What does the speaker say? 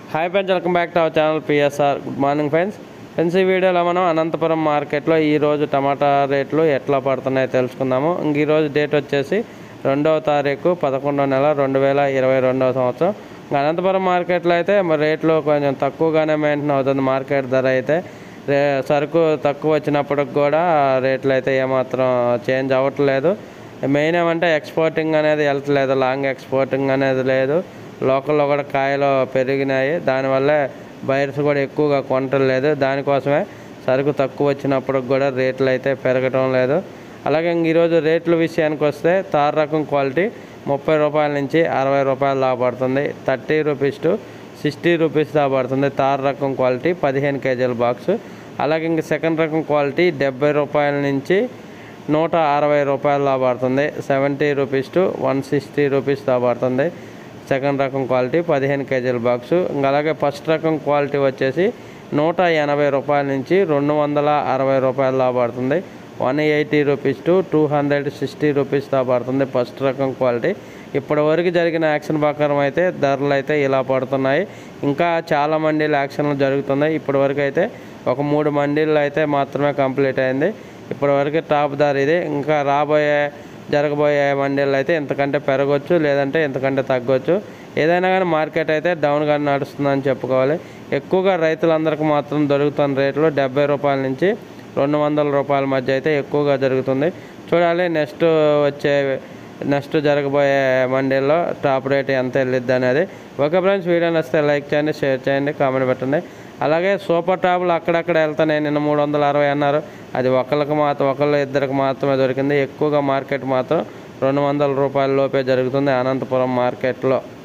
hi friends welcome back to our channel PSR good morning friends friends ఈ వీడియోలో మనం అనంతపురం మార్కెట్లో ఈరోజు టమాటా రేట్లు ఎట్లా పడుతున్నాయో తెలుసుకుందాము ఇంక ఈరోజు డేట్ వచ్చేసి రెండవ తారీఖు పదకొండవ నెల రెండు వేల ఇరవై రెండవ సంవత్సరం ఇంకా అనంతపురం మార్కెట్లో అయితే మరి రేట్లు కొంచెం తక్కువగానే మెయింటైన్ అవుతుంది మార్కెట్ ధర అయితే రే సరుకు తక్కువ వచ్చినప్పటికి కూడా రేట్లు అయితే ఏమాత్రం చేంజ్ అవ్వట్లేదు మెయిన్ ఏమంటే ఎక్స్పోర్టింగ్ అనేది వెళ్తలేదు లాంగ్ ఎక్స్పోర్టింగ్ అనేది లేదు లోకల్లో కూడా కాయలు పెరిగినాయి దానివల్లే బయర్స్ కూడా ఎక్కువగా కొనటం దానికోసమే సరుకు తక్కువ వచ్చినప్పుడు కూడా రేట్లు అయితే పెరగటం లేదు అలాగే ఇంక ఈరోజు రేట్ల విషయానికి వస్తే తార్ రకం క్వాలిటీ ముప్పై రూపాయల నుంచి అరవై రూపాయలు దాకా పడుతుంది thirty rupees to sixty rupees దాకా పడుతుంది తార్ రకం క్వాలిటీ పదిహేను కేజీల బాక్స్ అలాగే ఇంక సెకండ్ రకం క్వాలిటీ డెబ్బై రూపాయల నుంచి నూట అరవై రూపాయలు దాకా పడుతుంది seventy rupees to one sixty rupees దాకా పడుతుంది సెకండ్ రకం క్వాలిటీ పదిహేను కేజీల బాక్సు ఇంకా అలాగే ఫస్ట్ రకం క్వాలిటీ వచ్చేసి నూట ఎనభై రూపాయల నుంచి రెండు వందల అరవై రూపాయల దాకా పడుతుంది one eighty rupees to two hundred sixty rupees దాకా పడుతుంది ఫస్ట్ రకం క్వాలిటీ ఇప్పటి వరకు జరిగిన యాక్షన్ ప్రకారం అయితే ధరలు అయితే ఇలా పడుతున్నాయి ఇంకా చాలా మండీలు యాక్షన్లు జరుగుతున్నాయి ఇప్పటి వరకు అయితే ఒక మూడు మండీలు అయితే మాత్రమే కంప్లీట్ అయింది ఇప్పటి వరకు టాప్ ధర ఇది ఇంకా రాబోయే జరగబోయే మండీలు అయితే ఇంతకంటే పెరగవచ్చు లేదంటే ఇంతకంటే తగ్గవచ్చు ఏదైనా కానీ మార్కెట్ అయితే డౌన్గా నడుస్తుందని చెప్పుకోవాలి ఎక్కువగా రైతులందరికీ మాత్రం దొరుకుతున్న రేట్లు డెబ్బై రూపాయల నుంచి రెండు వందల రూపాయల మధ్య అయితే ఎక్కువగా జరుగుతుంది చూడాలి నెక్స్ట్ వచ్చే నెక్స్ట్ జరగబోయే మండీల్లో టాప్ రేట్ ఎంత వెళ్ళిద్ది అనేది ఓకే ఫ్రెండ్స్ వీడియో నచ్చితే లైక్ చేయండి షేర్ చేయండి కామెంట్ పెట్టండి అలాగే సూపర్ టాప్లు అక్కడక్కడ వెళ్తాయి నిన్న మూడు వందల అరవై అన్నారు అది ఒకళ్ళకి మాత్రం ఒకళ్ళు ఇద్దరికి మాత్రమే దొరికింది ఎక్కువగా మార్కెట్ మాత్రం రెండు వందల రూపాయల లోపే జరుగుతుంది అనంతపురం మార్కెట్లో